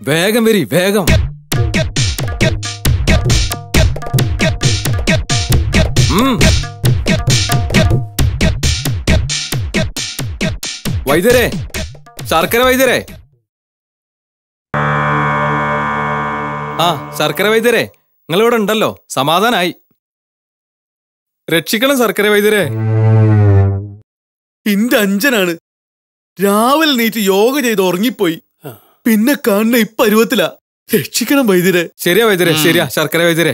വേഗം വരി വേഗം ഉം. വൈദ്യരെ ശർക്കര വൈദ്യരെ ആ ശർക്കര വൈദ്യരെ നിങ്ങൾ ഇവിടെ ഉണ്ടല്ലോ സമാധാനായി രക്ഷിക്കണം ശർക്കര വൈദ്യരെ ഇന്റെ അഞ്ചനാണ് രാവിലെ നീറ്റ് യോഗ ചെയ്ത് ഉറങ്ങിപ്പോയി പിന്നെ കാണുന്ന ഈ പരുവത്തിലാ രക്ഷിക്കണം വൈദ്യരെ ശരിയാ വൈദ്യരെ ശരിയാ ശർക്കര വൈദ്യരെ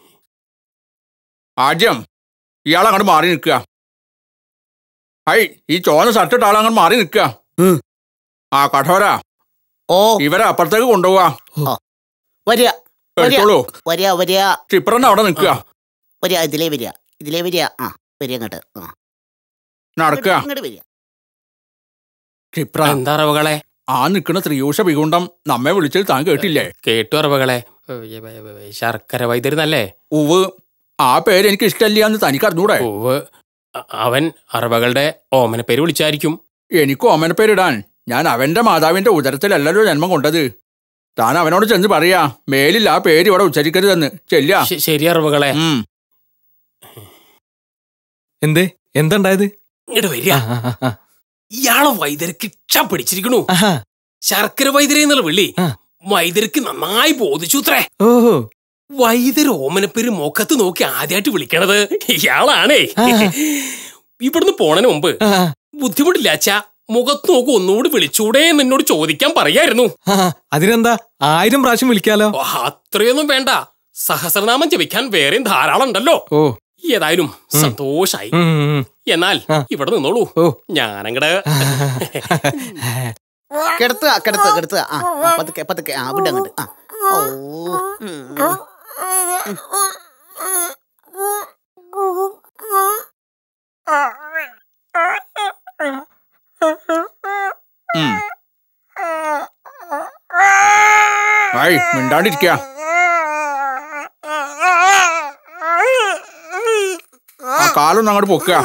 ആദ്യം ഇയാൾ അങ്ങോട്ട് മാറി നിൽക്കുക ഹൈ ഈ ചോന്ന ഷർട്ടിട്ട് ആളങ്ങോട്ട് മാറി നിൽക്കുക ഉം. ആ കഠോര ഓ ഇവരെ അപ്പുറത്തേക്ക് കൊണ്ടുപോവാ വരിക വരിക എടുത്തോളൂ വരിക വരിക ക്ഷിപ്രൻ അവിടെ നിൽക്കുക വരിക ഇതിലേ വരിക ഇതിലേ വരിക ആ വരിക അങ്ങോട്ട് ആ. നടക്കുക ഇങ്ങോട്ട് വരിക ക്ഷിപ്ര എന്താ അറിവുകളെ ആ നിൽക്കുന്ന ത്രിയൂഷ വികുണ്ടം നമ്മെ വിളിച്ചത് താൻ കേട്ടില്ലേ കേട്ടു അറിവുകളെ ശർക്കര വൈദ്യരുന്നല്ലേ ഉവ് ആ പേര് എനിക്ക് ഇഷ്ടമില്ല എന്ന് തനിക്ക് അറിഞ്ഞൂടെ പൂവ് അ- അവൻ അറവകളുടെ ഓമന പേര് വിളിച്ചായിരിക്കും എനിക്കും ഓമന പേരിടാൻ ഞാൻ അവന്റെ മാതാവിന്റെ ഉദരത്തിലല്ലല്ലോ ജന്മം കൊണ്ടത് താൻ അവനോട് ചെന്ന് പറയാ മേലിൽ ആ പേര് ഇവിടെ ഉച്ചരിക്കരുതെന്ന് ചെല്ല ശ- ശരി അറിവുകളെ എന്തേ എന്താണ്ടായത് ഇങ്ങോട്ട് വരിക ആ, ആ, ആ, ആ. ഇയാളെ വൈദ്യർക്ക് ഇഷ്ട പിടിച്ചിരിക്കണു ആഹാ. ശർക്കര വൈദ്യരെ എന്നുള്ള വിളി ആ. വൈദ്യർക്ക് നന്നായി ബോധിച്ചു അത്രേ ഓഹോ വൈദ്യർ ഓമനപ്പേര് മുഖത്ത് നോക്കി ആദ്യമായിട്ട് വിളിക്കണത് ഇയാളാണേ ആ. ഇവിടുന്ന് പോണതിന് മുമ്പ് ആ, ബുദ്ധിമുട്ടില്ലാച്ച മുഖത്ത് നോക്കി ഒന്നുകൂടി വിളിച്ചൂടെ എന്ന് എന്നോട് ചോദിക്കാൻ പറയായിരുന്നു ആ, അതിനെന്താ ആയിരം പ്രാവശ്യം വിളിക്കാലോ ഓ, അത്രയൊന്നും വേണ്ട സഹസ്രനാമം ജപിക്കാൻ വേറെയും ധാരാളം ഉണ്ടല്ലോ ഓ ഏതായാലും സന്തോഷായി ഉം, ഉം, ഉം. എന്നാൽ ആ. ഇവിടെ നിന്നോളൂ ഓ ഞാനങ്ങട് കിടത്തുക കിടത്തുക കിടത്തുക ആ ആ, പതുക്കെ പതുക്കെ ആ വിട് അങ്ങോട്ട് ആ ഓ ഉം, ഉം. ഐ മിണ്ടാണ്ടിരിക്ക ആ കാലൊന്നും അങ്ങോട്ട് പൊക്കുക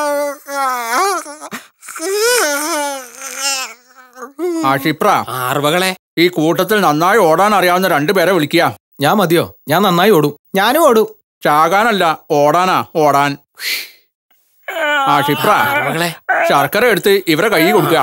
ആ ക്ഷിപ്ര ആർവകളെ ഈ കൂട്ടത്തിൽ നന്നായി ഓടാൻ അറിയാവുന്ന രണ്ടുപേരെ വിളിക്കുക ഞാൻ മതിയോ ഞാൻ നന്നായി ഓടും ഞാനും ഓടും ചാകാനല്ല ഓടാനാ ഓടാൻ ആ ക്ഷിപ്ര ആർവകളെ ശർക്കര എടുത്ത് ഇവരെ കൈ കൊടുക്കുക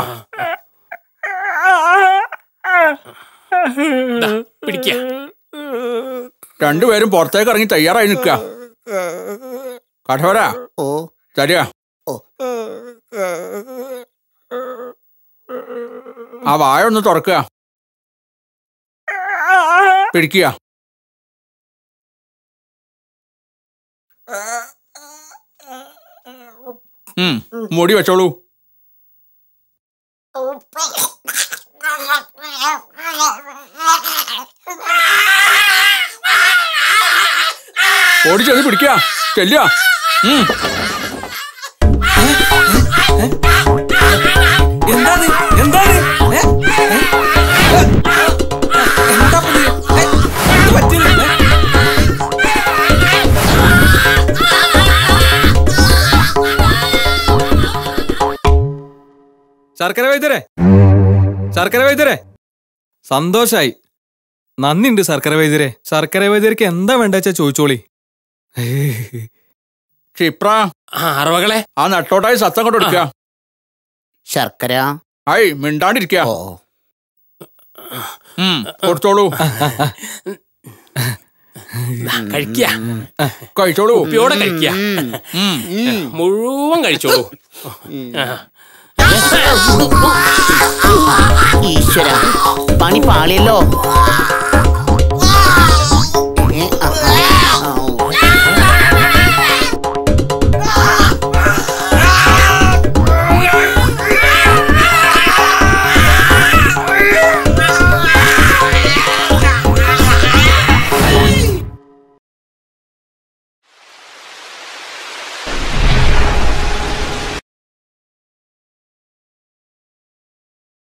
ദാ, പിടിക്ക രണ്ടുപേരും പുറത്തേക്ക് ഇറങ്ങി തയ്യാറായി നിൽക്കുക കഠോര ഓ തരിക ഓ ആ വായ ഒന്ന് തുറക്കുക പിടിക്കുക ഉം, മുടി വെച്ചോളൂ ഓടിച്ചത് പിടിക്കുക ചെല്ലുക ഉം. എന്താണ് എന്താണ് ഏ? ഏ? എന്താ ഇത്? ഏ? എന്ത് പറ്റി? ഏ? ശർക്കര വൈദ്യരെ ശർക്കര വൈദ്യരെ സന്തോഷായി നന്ദിണ്ട് ശർക്കര വൈദ്യരെ ശർക്കര വൈദ്യർക്ക് എന്താ വേണ്ട വെച്ചാ ചോദിച്ചോളി ക്ഷിപ്ര ആർവകളെ ആ നട്ടോട്ടായി സത്തം കൊണ്ട് എടുക്കുക ശർക്കര ഐ മിണ്ടാണ്ടിരിക്കുക ഓ ഉം, കൊടുത്തോളൂ ദാ, കഴിക്ക കഴിച്ചോളൂ കുപ്പിയോടെ കഴിക്ക ഉം. മുഴുവൻ കഴിച്ചോളൂ ആ. ഈശ്വര പണി പാളിയല്ലോ